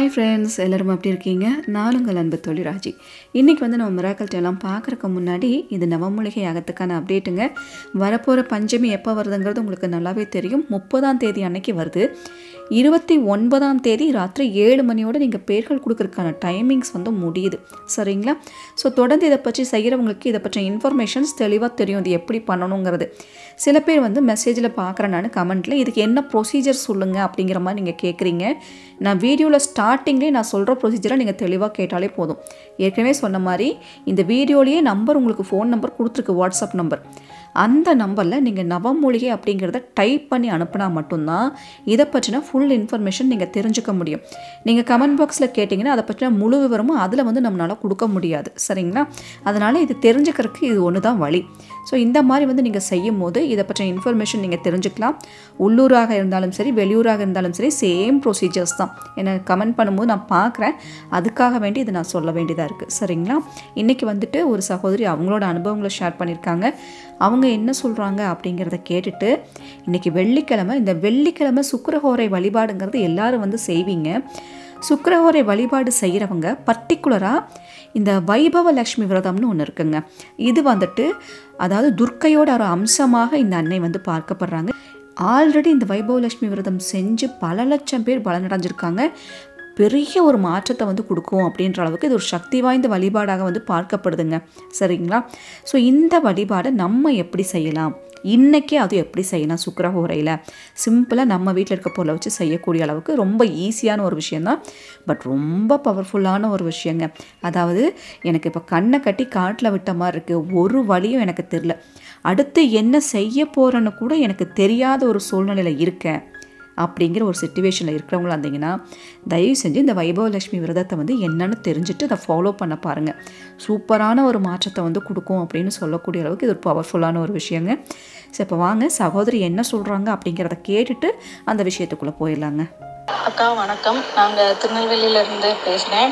hi friends எல்லோரும் எப்படி இருக்கீங்க நான் உங்கள் அன்பு தோழி ராஜி இன்றைக்கி வந்து நம்ம மிராக்கல் எல்லாம் பார்க்குறக்கு முன்னாடி இது நவமூலிகை யாகத்துக்கான அப்டேட்டுங்க வரப்போகிற பஞ்சமி எப்போ வருதுங்கிறது உங்களுக்கு நல்லாவே தெரியும் முப்பதாம் தேதி அன்னைக்கு வருது இருபத்தி ஒன்பதாம் தேதி ராத்திரி ஏழு மணியோடு நீங்கள் பேர்கள் கொடுக்கறதுக்கான டைமிங்ஸ் வந்து முடியுது சரிங்களா ஸோ தொடர்ந்து இதை பற்றி செய்கிறவங்களுக்கு இதை பற்றிய இன்ஃபர்மேஷன்ஸ் தெளிவாக தெரியும் இது எப்படி பண்ணணுங்கிறது சில பேர் வந்து மெசேஜில் பார்க்குறேன் நான் கமெண்ட்டில் இதுக்கு என்ன ப்ரொசீஜர் சொல்லுங்கள் அப்படிங்கிற மாதிரி நீங்கள் கேட்குறீங்க நான் வீடியோவில் ஸ்டார்டிங்லேயே நான் சொல்கிற ப்ரொசீஜரை நீங்கள் தெளிவாக கேட்டாலே போதும் ஏற்கனவே சொன்ன மாதிரி இந்த வீடியோலேயே நம்பர் உங்களுக்கு ஃபோன் நம்பர் கொடுத்துருக்கு வாட்ஸ்அப் நம்பர் அந்த நம்பரில் நீங்கள் நவமூலிகை அப்படிங்கிறத டைப் பண்ணி அனுப்புனா மட்டும்தான் இதை பற்றின ஃபுல் இன்ஃபர்மேஷன் நீங்கள் தெரிஞ்சுக்க முடியும் நீங்கள் கமெண்ட் பாக்ஸில் கேட்டிங்கன்னா அதை பற்றின முழு விவரமும் அதில் வந்து நம்மளால் கொடுக்க முடியாது சரிங்களா அதனால் இது தெரிஞ்சுக்கிறதுக்கு இது ஒன்று தான் வழி ஸோ இந்த மாதிரி வந்து நீங்கள் செய்யும் போது இதை பற்றின இன்ஃபர்மேஷன் நீங்கள் தெரிஞ்சுக்கலாம் உள்ளூராக இருந்தாலும் சரி வெளியூராக இருந்தாலும் சரி சேம் ப்ரொசீஜர்ஸ் தான் என்னை கமெண்ட் பண்ணும்போது நான் பார்க்குறேன் அதுக்காக வேண்டி இதை நான் சொல்ல வேண்டியதாக இருக்குது சரிங்களா இன்றைக்கி வந்துட்டு ஒரு சகோதரி அவங்களோட அனுபவங்களை ஷேர் பண்ணியிருக்காங்க அவங்க என்ன சொல்கிறாங்க அப்படிங்கிறத கேட்டுட்டு இன்றைக்கி வெள்ளிக்கிழமை இந்த வெள்ளிக்கிழமை சுக்கரஹோரை வழிபாடுங்கிறது எல்லாரும் வந்து செய்வீங்க சுக்கரஹோரை வழிபாடு செய்கிறவங்க பர்டிகுலராக இந்த வைபவ லக்ஷ்மி விரதம்னு ஒன்று இருக்குங்க இது வந்துட்டு அதாவது துர்க்கையோட ஒரு அம்சமாக இந்த அன்னை வந்து பார்க்கப்படுறாங்க ஆல்ரெடி இந்த வைபவ லட்சுமி விரதம் செஞ்சு பல லட்சம் பேர் பலனடைஞ்சிருக்காங்க பெரிய ஒரு மாற்றத்தை வந்து கொடுக்கும் அப்படின்ற அளவுக்கு இது ஒரு சக்தி வாய்ந்த வழிபாடாக வந்து பார்க்கப்படுதுங்க சரிங்களா ஸோ இந்த வழிபாடை நம்ம எப்படி செய்யலாம் இன்றைக்கே அது எப்படி செய்யலாம் சுக்கரஹோரையில் சிம்பிளாக நம்ம வீட்டில் இருக்க பொருளை வச்சு செய்யக்கூடிய அளவுக்கு ரொம்ப ஈஸியான ஒரு விஷயந்தான் பட் ரொம்ப பவர்ஃபுல்லான ஒரு விஷயங்க அதாவது எனக்கு இப்போ கண்ணை கட்டி காட்டில் விட்ட மாதிரி இருக்குது ஒரு வழியும் எனக்கு தெரில அடுத்து என்ன செய்ய போகிறேன்னு கூட எனக்கு தெரியாத ஒரு சூழ்நிலையில் இருக்கேன் அப்படிங்கிற ஒரு சுச்சுவேஷனில் இருக்கிறவங்களா இருந்தீங்கன்னா தயவு செஞ்சு இந்த வைபவலட்சுமி விரதத்தை வந்து என்னன்னு தெரிஞ்சுட்டு அதை ஃபாலோ பண்ண பாருங்கள் சூப்பரான ஒரு மாற்றத்தை வந்து கொடுக்கும் அப்படின்னு சொல்லக்கூடிய அளவுக்கு இது ஒரு பவர்ஃபுல்லான ஒரு விஷயங்க ஸோ இப்போ வாங்க சகோதரி என்ன சொல்கிறாங்க அப்படிங்கிறத கேட்டுட்டு அந்த விஷயத்துக்குள்ளே போயிடலாங்க அக்கா வணக்கம் நாங்கள் திருநெல்வேலியிலேருந்து பேசுகிறேன்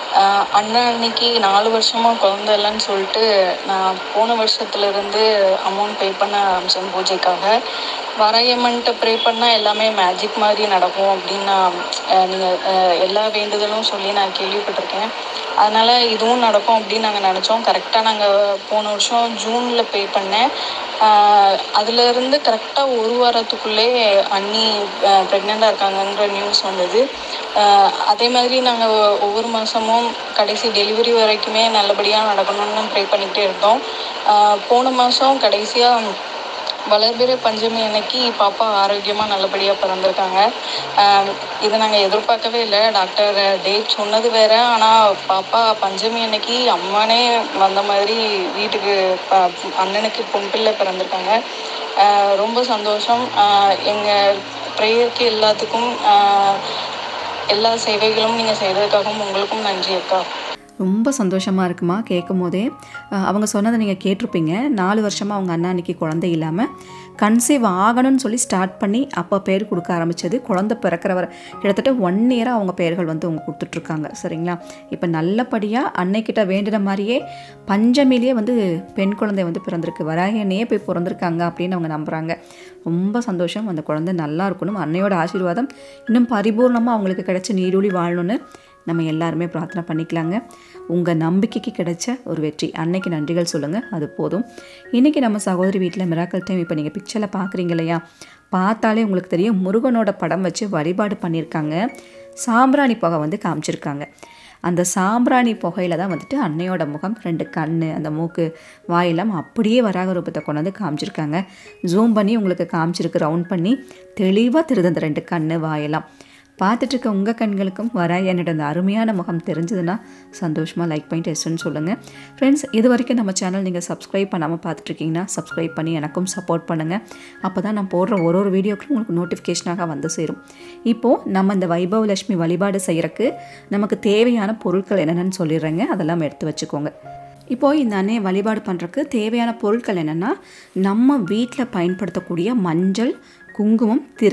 அண்ணன் அன்னைக்கு நாலு வருஷமாக குழந்தை இல்லைன்னு சொல்லிட்டு நான் போன வருஷத்துலேருந்து அமௌண்ட் பே பண்ண ஆரம்பித்தேன் பூஜைக்காக வரையமன்ட்டு ப்ரே பண்ணால் எல்லாமே மேஜிக் மாதிரி நடக்கும் அப்படின்னு நான் நீங்கள் எல்லா வேண்டுதலும் சொல்லி நான் கேள்விப்பட்டிருக்கேன் அதனால் இதுவும் நடக்கும் அப்படின்னு நாங்கள் நினச்சோம் கரெக்டாக நாங்கள் போன வருஷம் ஜூனில் பே பண்ணேன் அதுலேருந்து கரெக்டாக ஒரு வாரத்துக்குள்ளே அண்ணி ப்ரெக்னெண்ட்டாக இருக்காங்கன்ற நியூஸ் வந்தது அதே மாதிரி நாங்கள் ஒவ்வொரு மாதமும் கடைசி டெலிவரி வரைக்குமே நல்லபடியாக நடக்கணும்னு ப்ரே பண்ணிக்கிட்டே இருந்தோம் போன மாதம் கடைசியாக வளர்பிறை பஞ்சமி அன்னைக்கு பாப்பா ஆரோக்கியமாக நல்லபடியாக பிறந்திருக்காங்க இதை நாங்கள் எதிர்பார்க்கவே இல்லை டாக்டர் டேட் சொன்னது வேற ஆனால் பாப்பா பஞ்சமி அன்னைக்கு அம்மானே வந்த மாதிரி வீட்டுக்கு அண்ணனுக்கு பொன் பிள்ளை பிறந்திருக்காங்க ரொம்ப சந்தோஷம் எங்கள் ப்ரேயருக்கு எல்லாத்துக்கும் எல்லா சேவைகளும் நீங்கள் செய்ததுக்காகவும் உங்களுக்கும் நன்றி அக்கா ரொம்ப சந்தோஷமாக இருக்குமா கேட்கும் போதே அவங்க சொன்னதை நீங்கள் கேட்டிருப்பீங்க நாலு வருஷமாக அவங்க அண்ணா அன்னைக்கு குழந்தை இல்லாமல் கன்சீவ் ஆகணும்னு சொல்லி ஸ்டார்ட் பண்ணி அப்போ பேர் கொடுக்க ஆரம்பித்தது குழந்தை பிறக்கிறவர் கிட்டத்தட்ட ஒன் இயராக அவங்க பெயர்கள் வந்து அவங்க கொடுத்துட்ருக்காங்க சரிங்களா இப்போ நல்லபடியாக அன்னைக்கிட்ட வேண்டின மாதிரியே பஞ்சமிலேயே வந்து பெண் குழந்தை வந்து பிறந்திருக்கு வராகியனையே போய் பிறந்திருக்காங்க அப்படின்னு அவங்க நம்புகிறாங்க ரொம்ப சந்தோஷம் அந்த குழந்தை நல்லா இருக்கணும் அன்னையோட ஆசீர்வாதம் இன்னும் பரிபூர்ணமாக அவங்களுக்கு கிடைச்ச நீடூழி வாழணும்னு நம்ம எல்லாருமே பிரார்த்தனை பண்ணிக்கலாங்க உங்கள் நம்பிக்கைக்கு கிடைச்ச ஒரு வெற்றி அன்னைக்கு நன்றிகள் சொல்லுங்கள் அது போதும் இன்றைக்கி நம்ம சகோதரி வீட்டில் மிராக்கல் டைம் இப்போ நீங்கள் பிக்சரில் பார்க்குறீங்க இல்லையா பார்த்தாலே உங்களுக்கு தெரியும் முருகனோட படம் வச்சு வழிபாடு பண்ணியிருக்காங்க சாம்பிராணி புகை வந்து காமிச்சிருக்காங்க அந்த சாம்பிராணி புகையில் தான் வந்துட்டு அன்னையோட முகம் ரெண்டு கண் அந்த மூக்கு வாயெல்லாம் அப்படியே வராக ரூபத்தை கொண்டு வந்து காமிச்சிருக்காங்க ஜூம் பண்ணி உங்களுக்கு காமிச்சிருக்கு ரவுண்ட் பண்ணி தெளிவாக தெரியுது அந்த ரெண்டு கண் வாயெல்லாம் பார்த்துட்டு இருக்க உங்கள் கண்களுக்கும் வர என்னோட அந்த அருமையான முகம் தெரிஞ்சதுன்னா சந்தோஷமாக லைக் பண்ணிட்டு எஸ்ன்னு சொல்லுங்கள் ஃப்ரெண்ட்ஸ் இது வரைக்கும் நம்ம சேனல் நீங்கள் சப்ஸ்கிரைப் பண்ணாமல் பார்த்துட்ருக்கீங்கன்னா சப்ஸ்கிரைப் பண்ணி எனக்கும் சப்போர்ட் பண்ணுங்கள் அப்போ தான் நான் போடுற ஒரு ஒரு வீடியோக்கும் உங்களுக்கு நோட்டிஃபிகேஷனாக வந்து சேரும் இப்போது நம்ம இந்த வைபவ லட்சுமி வழிபாடு செய்கிறக்கு நமக்கு தேவையான பொருட்கள் என்னென்னு சொல்லிடுறேங்க அதெல்லாம் எடுத்து வச்சுக்கோங்க இப்போது இந்த அன்னையை வழிபாடு பண்ணுறக்கு தேவையான பொருட்கள் என்னென்னா நம்ம வீட்டில் பயன்படுத்தக்கூடிய மஞ்சள் குங்குமம் திருநீர்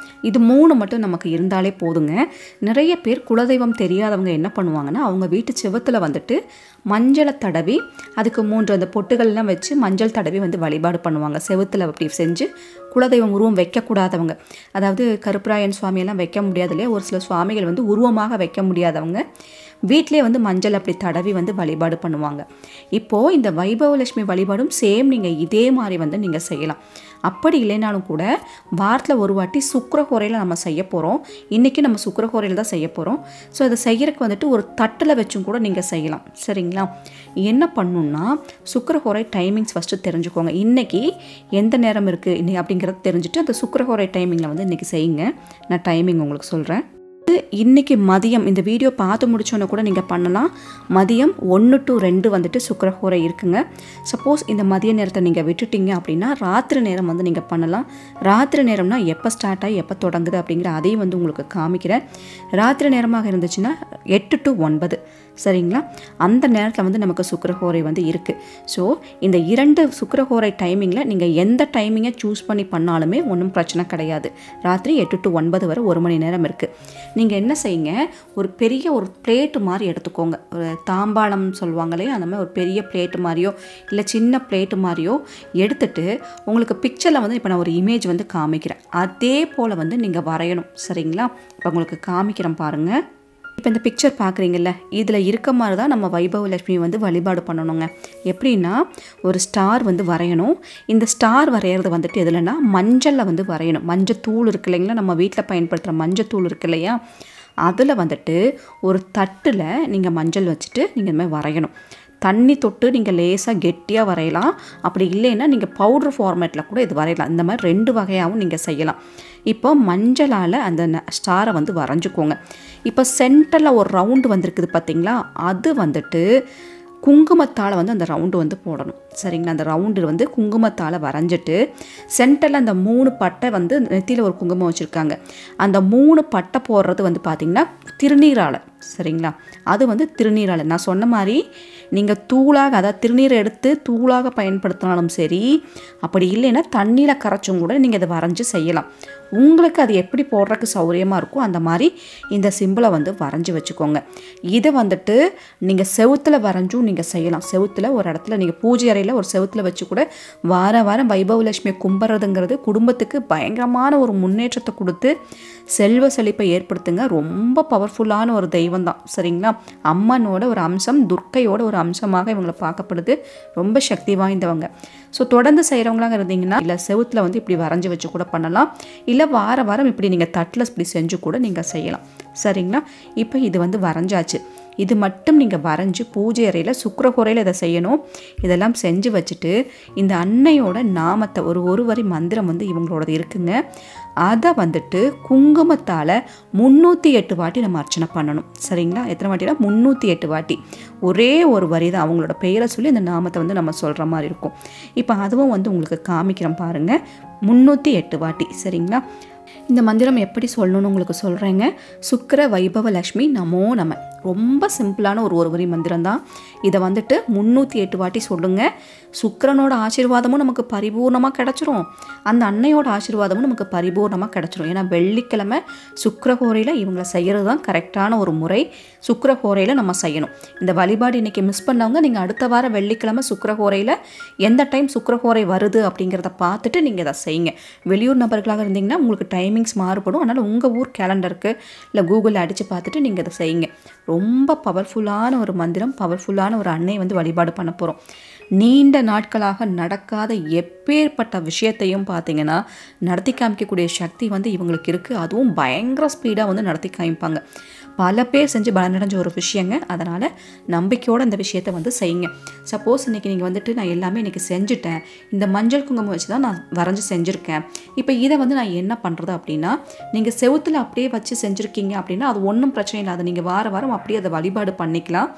இது மூணு மட்டும் நமக்கு இருந்தாலே போதுங்க நிறைய பேர் குலதெய்வம் தெரியாதவங்க என்ன பண்ணுவாங்கன்னா அவங்க வீட்டு செவத்தில் வந்துட்டு மஞ்சளை தடவி அதுக்கு மூன்று அந்த பொட்டுகள்லாம் வச்சு மஞ்சள் தடவி வந்து வழிபாடு பண்ணுவாங்க செவுத்தில் அப்படி செஞ்சு குலதெய்வம் உருவம் வைக்கக்கூடாதவங்க அதாவது கருப்பராயன் சுவாமியெல்லாம் வைக்க முடியாது இல்லையா ஒரு சில சுவாமிகள் வந்து உருவமாக வைக்க முடியாதவங்க வீட்டிலே வந்து மஞ்சள் அப்படி தடவி வந்து வழிபாடு பண்ணுவாங்க இப்போது இந்த வைபவலட்சுமி வழிபாடும் சேம் நீங்கள் இதே மாதிரி வந்து நீங்கள் செய்யலாம் அப்படி இல்லைனாலும் கூட வாரத்தில் ஒரு வாட்டி சுக்கரஹோரையில் நம்ம செய்ய போகிறோம் இன்றைக்கி நம்ம சுக்கரஹோரையில் தான் செய்ய போகிறோம் ஸோ அதை செய்யறதுக்கு வந்துட்டு ஒரு தட்டில் வச்சும் கூட நீங்கள் செய்யலாம் சரிங்களா என்ன பண்ணணும்னா சுக்கரஹோரை டைமிங்ஸ் ஃபஸ்ட்டு தெரிஞ்சுக்கோங்க இன்றைக்கி எந்த நேரம் இருக்குது இன்னைக்கு அப்படிங்கிறத தெரிஞ்சுட்டு அந்த சுக்கரஹோரை டைமிங்கில் வந்து இன்றைக்கி செய்யுங்க நான் டைமிங் உங்களுக்கு சொல்கிறேன் இன்னைக்கு மதியம் இந்த வீடியோ பார்த்து முடிச்சோன்னே கூட நீங்கள் பண்ணலாம் மதியம் ஒன்று டு ரெண்டு வந்துட்டு சுக்கரஹோரை இருக்குங்க சப்போஸ் இந்த மதிய நேரத்தை நீங்கள் விட்டுட்டீங்க அப்படின்னா ராத்திரி நேரம் வந்து நீங்கள் பண்ணலாம் ராத்திரி நேரம்னா எப்போ ஸ்டார்ட் ஆகி எப்போ தொடங்குது அப்படிங்கிற அதையும் வந்து உங்களுக்கு காமிக்கிறேன் ராத்திரி நேரமாக இருந்துச்சுன்னா எட்டு டு ஒன்பது சரிங்களா அந்த நேரத்தில் வந்து நமக்கு சுக்கரஹோரை வந்து இருக்குது ஸோ இந்த இரண்டு சுக்கரஹோரை டைமிங்கில் நீங்கள் எந்த டைமிங்கை சூஸ் பண்ணி பண்ணாலுமே ஒன்றும் பிரச்சனை கிடையாது ராத்திரி எட்டு டு ஒன்பது வரை ஒரு மணி நேரம் இருக்குது நீங்கள் என்ன செய்யுங்க ஒரு பெரிய ஒரு பிளேட்டு மாதிரி எடுத்துக்கோங்க ஒரு தாம்பாளம் சொல்லுவாங்க இல்லையா அந்த மாதிரி ஒரு பெரிய பிளேட்டு மாதிரியோ இல்லை சின்ன பிளேட்டு மாதிரியோ எடுத்துட்டு உங்களுக்கு பிக்சரில் வந்து இப்போ நான் ஒரு இமேஜ் வந்து காமிக்கிறேன் அதே போல் வந்து நீங்கள் வரையணும் சரிங்களா இப்போ உங்களுக்கு காமிக்கிறேன் பாருங்கள் இப்போ இந்த பிக்சர் பார்க்குறீங்கல்ல இதில் இருக்க மாதிரி தான் நம்ம வைபவ லட்சுமி வந்து வழிபாடு பண்ணணுங்க எப்படின்னா ஒரு ஸ்டார் வந்து வரையணும் இந்த ஸ்டார் வரைகிறது வந்துட்டு எதுலன்னா மஞ்சளில் வந்து வரையணும் மஞ்சள் தூள் இருக்கு இல்லைங்களா நம்ம வீட்டில் பயன்படுத்துகிற மஞ்சள் தூள் இருக்கு இல்லையா அதில் வந்துட்டு ஒரு தட்டில் நீங்கள் மஞ்சள் வச்சுட்டு நீங்கள் இந்த மாதிரி வரையணும் தண்ணி தொட்டு நீங்கள் லேசாக கெட்டியாக வரையலாம் அப்படி இல்லைன்னா நீங்கள் பவுட்ரு ஃபார்மேட்டில் கூட இது வரையலாம் இந்த மாதிரி ரெண்டு வகையாகவும் நீங்கள் செய்யலாம் இப்போ மஞ்சளால் அந்த ஸ்டாரை வந்து வரைஞ்சிக்கோங்க இப்போ சென்டரில் ஒரு ரவுண்டு வந்திருக்குது பார்த்தீங்களா அது வந்துட்டு குங்குமத்தால் வந்து அந்த ரவுண்டு வந்து போடணும் சரிங்களா அந்த ரவுண்டு வந்து குங்குமத்தால் வரைஞ்சிட்டு சென்டரில் அந்த மூணு பட்டை வந்து நெத்தியில் ஒரு குங்குமம் வச்சுருக்காங்க அந்த மூணு பட்டை போடுறது வந்து பார்த்திங்கன்னா திருநீரால் சரிங்களா அது வந்து திருநீரால் நான் சொன்ன மாதிரி நீங்கள் தூளாக அதாவது திருநீரை எடுத்து தூளாக பயன்படுத்தினாலும் சரி அப்படி இல்லைன்னா தண்ணியில் கரைச்சும் கூட நீங்கள் இதை வரைஞ்சி செய்யலாம் உங்களுக்கு அது எப்படி போடுறதுக்கு சௌகரியமாக இருக்கோ அந்த மாதிரி இந்த சிம்பிளை வந்து வரைஞ்சி வச்சுக்கோங்க இதை வந்துட்டு நீங்கள் செவுத்தில் வரைஞ்சும் நீங்கள் செய்யலாம் செவுத்தில் ஒரு இடத்துல நீங்கள் பூஜை அறையில் ஒரு செவுத்தில் வச்சு கூட வார வாரம் வைபவலட்சுமியை கும்பிட்றதுங்கிறது குடும்பத்துக்கு பயங்கரமான ஒரு முன்னேற்றத்தை கொடுத்து செல்வ செழிப்பை ஏற்படுத்துங்க ரொம்ப பவர்ஃபுல்லான ஒரு தெய்வம் தான் சரிங்களா அம்மனோட ஒரு அம்சம் துர்க்கையோட ஒரு அம்சமாக இவங்களை பார்க்கப்படுது ரொம்ப சக்தி வாய்ந்தவங்க ஸோ தொடர்ந்து செய்கிறவங்களாக இருந்தீங்கன்னா இல்லை செவுத்தில் வந்து இப்படி வரைஞ்சி வச்சு கூட பண்ணலாம் இல்லை வார வாரம் இப்படி நீங்கள் தட்டில் இப்படி செஞ்சு கூட நீங்கள் செய்யலாம் சரிங்களா இப்போ இது வந்து வரைஞ்சாச்சு இது மட்டும் நீங்கள் வரைஞ்சி பூஜை அறையில் சுக்கரகுறையில் இதை செய்யணும் இதெல்லாம் செஞ்சு வச்சுட்டு இந்த அன்னையோட நாமத்தை ஒரு ஒரு வரி மந்திரம் வந்து இவங்களோடது இருக்குங்க அதை வந்துட்டு குங்குமத்தால் முந்நூற்றி எட்டு வாட்டி நம்ம அர்ச்சனை பண்ணணும் சரிங்களா எத்தனை வாட்டினா முந்நூற்றி எட்டு வாட்டி ஒரே ஒரு வரி தான் அவங்களோட பெயரை சொல்லி இந்த நாமத்தை வந்து நம்ம சொல்கிற மாதிரி இருக்கும் இப்போ அதுவும் வந்து உங்களுக்கு காமிக்கிறேன் பாருங்கள் முந்நூற்றி எட்டு வாட்டி சரிங்களா இந்த மந்திரம் எப்படி சொல்லணும்னு உங்களுக்கு சொல்கிறேங்க சுக்கர வைபவ லக்ஷ்மி நமோ நம ரொம்ப சிம்பிளான ஒரு ஒரு வரி மந்திரம் தான் இதை வந்துட்டு முந்நூற்றி எட்டு வாட்டி சொல்லுங்கள் சுக்கரனோட ஆசீர்வாதமும் நமக்கு பரிபூர்ணமாக கிடச்சிரும் அந்த அன்னையோட ஆசீர்வாதமும் நமக்கு பரிபூர்ணமாக கிடச்சிரும் ஏன்னா வெள்ளிக்கிழமை சுக்கரஹோரையில் இவங்களை செய்கிறது தான் கரெக்டான ஒரு முறை சுக்கரஹோரையில் நம்ம செய்யணும் இந்த வழிபாடு இன்றைக்கி மிஸ் பண்ணவங்க நீங்கள் அடுத்த வாரம் வெள்ளிக்கிழமை சுக்கரஹோரையில் எந்த டைம் சுக்கரஹோரை வருது அப்படிங்கிறத பார்த்துட்டு நீங்கள் இதை செய்யுங்க வெளியூர் நபர்களாக இருந்தீங்கன்னா உங்களுக்கு டைமிங்ஸ் மாறுபடும் அதனால் உங்கள் ஊர் கேலண்டருக்கு இல்லை கூகுளில் அடித்து பார்த்துட்டு நீங்கள் இதை செய்யுங்க ரொம்ப பவர்ஃபுல்லான ஒரு மந்திரம் பவர்ஃபுல்லான ஒரு அன்னை வந்து வழிபாடு பண்ண போகிறோம் நீண்ட நாட்களாக நடக்காத எப்பேற்பட்ட விஷயத்தையும் பார்த்தீங்கன்னா நடத்தி காமிக்கக்கூடிய சக்தி வந்து இவங்களுக்கு இருக்குது அதுவும் பயங்கர ஸ்பீடாக வந்து நடத்தி காமிப்பாங்க பல பேர் செஞ்சு பலனடைஞ்ச ஒரு விஷயங்க அதனால் நம்பிக்கையோடு இந்த விஷயத்தை வந்து செய்யுங்க சப்போஸ் இன்றைக்கி நீங்கள் வந்துட்டு நான் எல்லாமே இன்றைக்கி செஞ்சுட்டேன் இந்த மஞ்சள் குங்குமம் வச்சு தான் நான் வரைஞ்சி செஞ்சுருக்கேன் இப்போ இதை வந்து நான் என்ன பண்ணுறது அப்படின்னா நீங்கள் செவுத்தில் அப்படியே வச்சு செஞ்சுருக்கீங்க அப்படின்னா அது ஒன்றும் பிரச்சனை இல்லை அதை நீங்கள் வார வாரம் அப்படியே அதை வழிபாடு பண்ணிக்கலாம்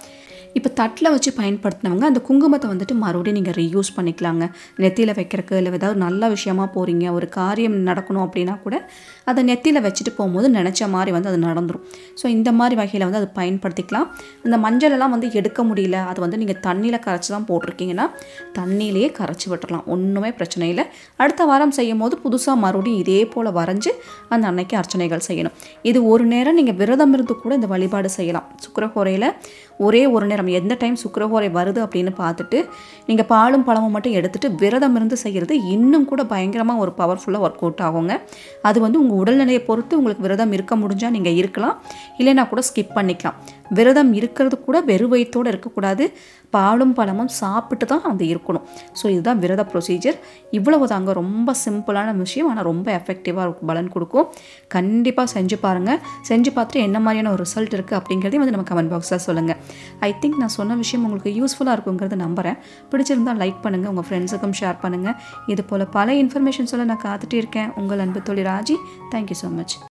இப்போ தட்டில் வச்சு பயன்படுத்தினவங்க அந்த குங்குமத்தை வந்துட்டு மறுபடியும் நீங்கள் ரீயூஸ் பண்ணிக்கலாங்க நெத்தியில் வைக்கிறக்கு இல்லை ஏதாவது நல்ல விஷயமா போகிறீங்க ஒரு காரியம் நடக்கணும் அப்படின்னா கூட அதை நெத்தியில் வச்சுட்டு போகும்போது நினச்ச மாதிரி வந்து அது நடந்துடும் ஸோ இந்த மாதிரி வகையில் வந்து அதை பயன்படுத்திக்கலாம் அந்த மஞ்சள் எல்லாம் வந்து எடுக்க முடியல அது வந்து நீங்கள் தண்ணியில் கரைச்சி தான் போட்டிருக்கீங்கன்னா தண்ணியிலேயே கரைச்சி விட்டுறலாம் ஒன்றுமே பிரச்சனை இல்லை அடுத்த வாரம் செய்யும் போது புதுசாக மறுபடியும் இதே போல் வரைஞ்சி அந்த அன்னைக்கு அர்ச்சனைகள் செய்யணும் இது ஒரு நேரம் நீங்கள் விரதம் இருந்து கூட இந்த வழிபாடு செய்யலாம் சுக்கரஹோரையில் ஒரே ஒரு நேரம் எந்த டைம் சுக்கரஹோரை வருது அப்படின்னு பார்த்துட்டு நீங்கள் பாலும் பழமும் மட்டும் எடுத்துட்டு விரதம் இருந்து செய்கிறது இன்னும் கூட பயங்கரமாக ஒரு பவர்ஃபுல்லாக ஒர்க் அவுட் ஆகுங்க அது வந்து உங்கள் உடல்நிலையை பொறுத்து உங்களுக்கு விரதம் இருக்க முடிஞ்சால் நீங்கள் இருக்கலாம் இல்லைன்னா கூட ஸ்கிப் பண்ணிக்கலாம் விரதம் இருக்கிறது கூட வெறும் வயிற்றோடு இருக்கக்கூடாது பாலும் பழமும் சாப்பிட்டு தான் அது இருக்கணும் ஸோ இதுதான் விரத ப்ரொசீஜர் இவ்வளவு தாங்க ரொம்ப சிம்பிளான விஷயம் ஆனால் ரொம்ப எஃபெக்டிவாக பலன் கொடுக்கும் கண்டிப்பாக செஞ்சு பாருங்கள் செஞ்சு பார்த்துட்டு என்ன மாதிரியான ஒரு ரிசல்ட் இருக்குது அப்படிங்கிறதையும் வந்து நம்ம கமெண்ட் பாக்ஸில் சொல்லுங்கள் ஐ திங்க் நான் சொன்ன விஷயம் உங்களுக்கு யூஸ்ஃபுல்லாக இருக்குங்கிறத நம்புகிறேன் பிடிச்சிருந்தால் லைக் பண்ணுங்கள் உங்கள் ஃப்ரெண்ட்ஸுக்கும் ஷேர் பண்ணுங்கள் இது போல் பல இன்ஃபர்மேஷன்ஸோட நான் காத்துட்டே இருக்கேன் உங்கள் அன்பு தொழில் ராஜி தேங்க்யூ ஸோ மச்